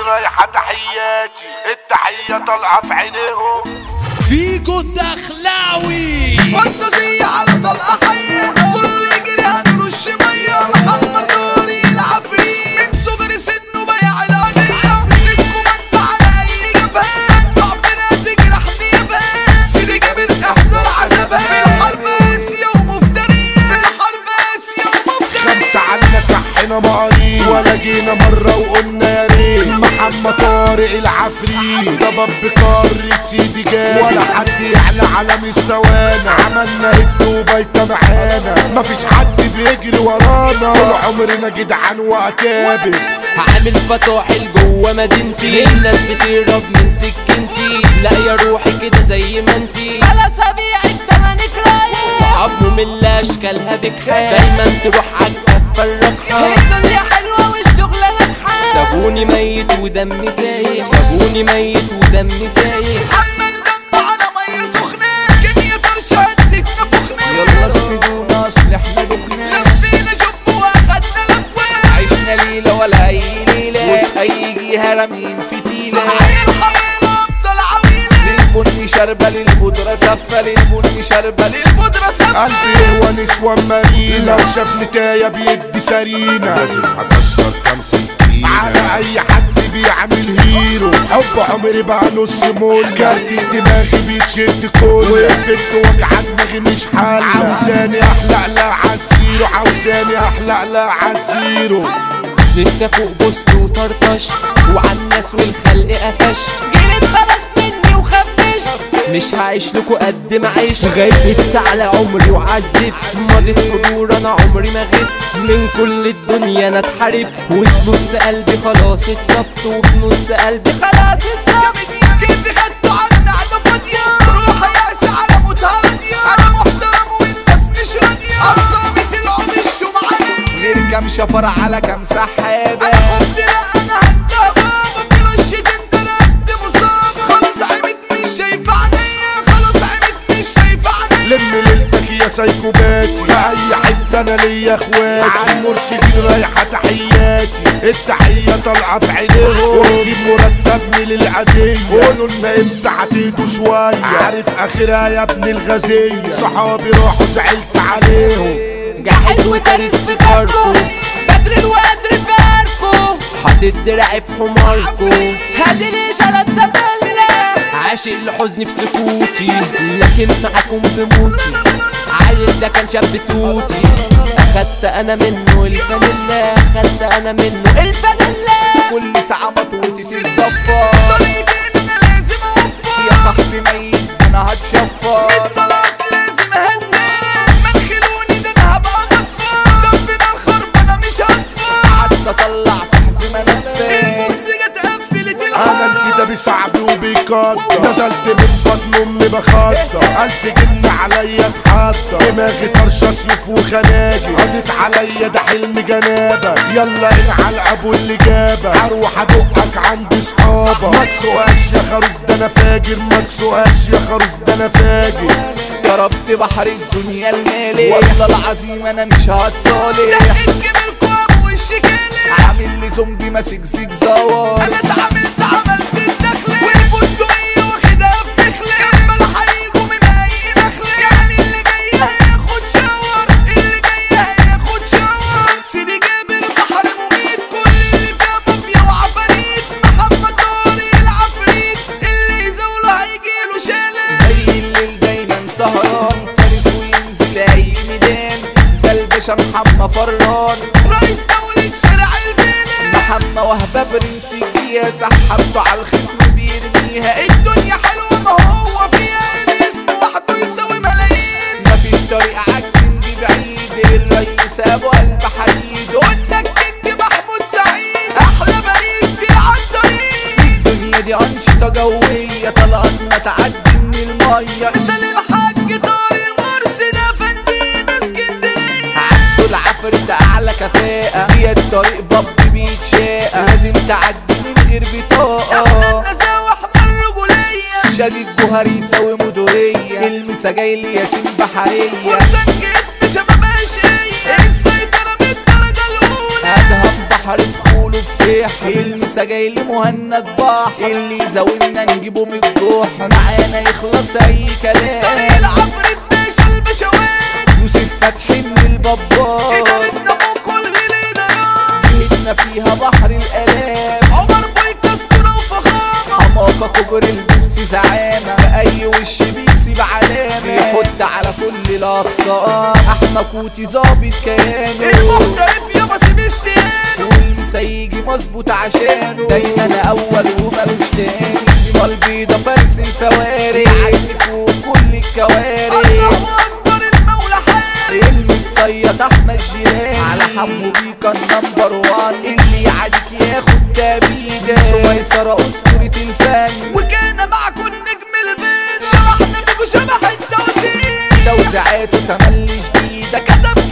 رايحة تحياتي التحية طالعة في عينيهم فيجو الدخلاوي فانتازية على طلقة حية كله يجري هنرش مية محمد طارق العفريت من صغر سنه بيع القضية الكوماندو على أي جبهة ضعفنا تجرحني يابان سيدي جابر احذر عذابها في الحرب قاسية ومفترية في الحرب قاسية ومفترية خمسة عنا كحنا مقارين ولا جينا مرة وقلنا يا ريت محمد طارق العفريت ضبب بقارة سيدي جابر ولا حد يعلى على مستوانا عملنا هد وبيتا معانا مفيش حد بيجري ورانا طول عمرنا جدعان واكابر هعمل فطاحل جوه مدينتي الناس بتهرب من سكنتي لا يا روحي كده زي ما انتي خلاص هبيعك تمنك رايح صعب مملة اشكالها بكحال دايما تروح عالكفة الرقحة الدنيا حلوة والشغلة ناجحة سابوني ميت ودمي سايح سابوني ميت ودمي سايح محمد دمه على مية سخنة كمية طرشة هدت نفخنا يلا اسندونا اصل احنا دخنا لفينا جب واخدنا لفوة عشنا ليلة ولا اي ليلة وفي اي جهة رامين فتيلة صحي الحويلة ابطال عويلة للبني شربة للبودرة سفة للبني شربة للبودرة البودرة سبة قلبي هو نسوان مارينا لو شاف نتاية بيدي سرينا لازم هكسر خمسين كيلو على اي حد بيعمل هيرو حب عمري بقى نص مول كارت دماغي بيتشد كله والبنت وجع دماغي مش حل عاوزاني احلق لا عالزيرو عاوزاني احلق لا عالزيرو لسه فوق بوست وطرطش وعن الناس والخلق قفش جيت خلاص مني وخبش مش هعيش لكو قد ما عيش غيبت على عمري وعذب مضيت حضور انا عمري ما غبت من كل الدنيا انا اتحارب وفي نص قلبي خلاص اتصبت وفي نص قلبي خلاص اتصبت كيف خدته على معدة فاضية روح يأس على موتها راضية أنا محترم والناس مش راضية أقسامي طلعوا مشوا معايا غير كام شفر على كام سحابة أنا خفت لا أنا هدى بابا في رشة أنت رد مصابة خلاص عمت مش شايفة عينيا خلاص عمت مش شايفة عينيا لم ليلتك يا سايكوباتي في اي حته انا ليا اخواتي المرشدين رايحه تحياتي التحيه طالعه في عينيهم ونجيب مرتبني للعزيه قولوا لنا امتى هتهدوا شويه عارف اخرها يا ابن الغزيه صحابي راحوا زعلت عليهم جاحد وتاريس في كاركو بدر الوادر باركو حاطط دراعي في حماركو هادي لي جلد تبلة عاشق لحزني في سكوتي لكن معاكم بموتي عيل ده كان شاب توتي اخدت انا منه الفانيلا اخدت انا منه الفانيلا كل ساعة مطوتي تتزفر طريقتين أنا لازم أوفر يا صاحبي ميت انا هتشفر الطلاق لازم أهدى ما تخلوني ده أنا هبقى مصفر ربنا الخرب أنا مش هصفر قعدت اطلع في حزمة ناسفة البص جت قفلت انا الحارة انت ده بصعب وبيقدر نزلت من بطن امي بخطر الف جن عليا اتحطر دماغي طرشه سيوف وخناجر قضيت عليا ده حلم جنابه يلا العب ابو اللي جابه هروح ادقك عند صحابك ما تسوقاش يا خروف ده انا فاجر ما تسوقاش يا خروف ده انا فاجر ضربت بحر الدنيا المالي والله العظيم انا مش هتصالح الكبر ابو الشكالة عامل لي زومبي ماسك زيك زوار انا اتعاملت عملت الدخلة والبندقية واخدها في دخلة كمل هيجوا من اي نخلة يعني اللي جاي هياخد شاور اللي جاي هياخد شاور سيدي جابر بحر مميت كل اللي فيها مافيا وعفاريت محمد طارق العفريت اللي يزاوله هيجيله شلل زي الليل دايما سهران فارس وينزل اي ميدان ده الباشا محمد فران رئيس دولة شارع الفيلم محمد وهبه برنس الجيه سحبته على الخصم بيرميها الدنيا حلوة ما هو فيها الاسم وحده يساوي ملايين مفيش طريقة عالكن دي بعيد الرئيس ابو قلب حديد قلنا الكينج محمود سعيد احلى باريس دي عالطريق الدنيا دي أنشطة جوية طلقاتنا تعدي من المية مثل الحاج طارق مرسي ده فندينا اسكندرية عدوا العفريت أعلى كفاءة زياد طريق باب بيتشاقة لازم تعدي من غير بطاقة احنا النزاوة احنا الرجولية شادي الجوهري يساوي مدورية المسا جاي لي ياسين بحرية فرصة جد شباب اشقية السيطرة بالدرجة الأولى أدهم بحر دخوله بسيح المسا جاي لي مهند بحر اللي يزاولنا نجيبه من الجوح معانا يخلص اي كلام طريق العفريت باشا البشوات يوسف فتحي من البابار إدارتنا فوق كل الإدارات جهتنا فيها بحر الالام عمر بيك أسطورة وفخامة حماقة كبر البيبسي زعامة في أي وش بيسيب علامة يحط على كل الأقسام أحمى كوتي ظابط كيانه المحترف يابا سيبستيانو والمسيجي مظبوط عشانه دايما أول ومالوش تاني دماغ البيضة فارس الفوارس عايز فوق كل الكوارث الله أكبر المولى حارس المتصيد احمد جيراني على حمو بيكا النمبر وان اللي يعاديك ياخد تابيده سميسرة اسطورة الفن وكان معكم نجم البيضة شبحنا بيكو شبح التوزيع توزيعاته تملي جديدة كتب